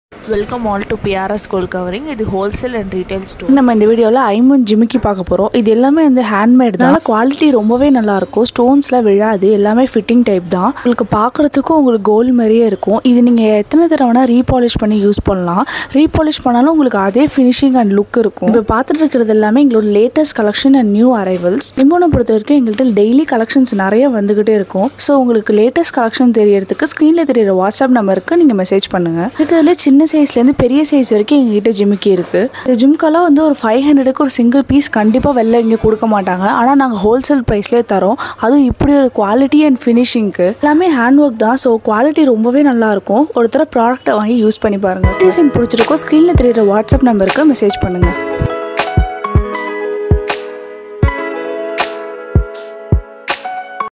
welcome all to BRS gold covering இது wholesale and retail store நம்ம இந்த வீடியோவில் ஐமன் ஜிமிக்கி பார்க்க போகிறோம் இது எல்லாமே வந்து ஹேண்ட்மேட் தான் குவாலிட்டி ரொம்பவே நல்லா இருக்கும் ஸ்டோன்ஸ்லாம் விழாது எல்லாமே ஃபிட்டிங் டைப் தான் உங்களுக்கு பார்க்குறதுக்கும் உங்களுக்கு கோல்டு மாதிரியே இருக்கும் இது நீங்கள் எத்தனை தடவை வேணால் ரீபாலிஷ் பண்ணி யூஸ் பண்ணலாம் ரீபாலிஷ் பண்ணாலும் உங்களுக்கு அதே ஃபினிஷிங் அண்ட் லுக் இருக்கும் இப்போ பார்த்துட்டு இருக்கிறது எல்லாமே எங்களோட latest collection and new arrivals லிம்போனை பொறுத்த வரைக்கும் எங்கள்கிட்ட டெய்லி கலெக்ஷன்ஸ் நிறைய வந்துகிட்டே இருக்கும் ஸோ உங்களுக்கு லேட்டஸ்ட் கலெக்ஷன் தெரியறதுக்கு ஸ்க்ரீனில் தெரியுற வாட்ஸ்அப் நம்பருக்கு நீங்கள் மெசேஜ் பண்ணுங்கள் இருக்கிறதுல சின்ன சைஸ்லேருந்து பெரிய சைஸ் வரைக்கும் எங்ககிட்ட ஜிமிக்கி இருக்குது இந்த ஜிம்காலாம் வந்து ஒரு ஃபைவ் ஹண்ட்ரடுக்கு ஒரு சிங்கிள் பீஸ் கண்டிப்பாக வெளில இங்கே கொடுக்க மாட்டாங்க ஆனால் நாங்கள் ஹோல்சேல் ப்ரைஸ்லேயே தரோம் அதுவும் இப்படி ஒரு குவாலிட்டி அண்ட் ஃபினிஷிங்க்கு எல்லாமே ஹேண்ட் ஒர்க் தான் ஸோ குவாலிட்டி ரொம்பவே நல்லாயிருக்கும் ஒருத்தர ப்ராடக்ட்டை வாங்கி யூஸ் பண்ணி பாருங்கள் டிசைன் பிடிச்சிருக்கோ ஸ்க்ரீனில் தெரியுற வாட்ஸ்அப் நம்பருக்கு மெசேஜ் பண்ணுங்கள்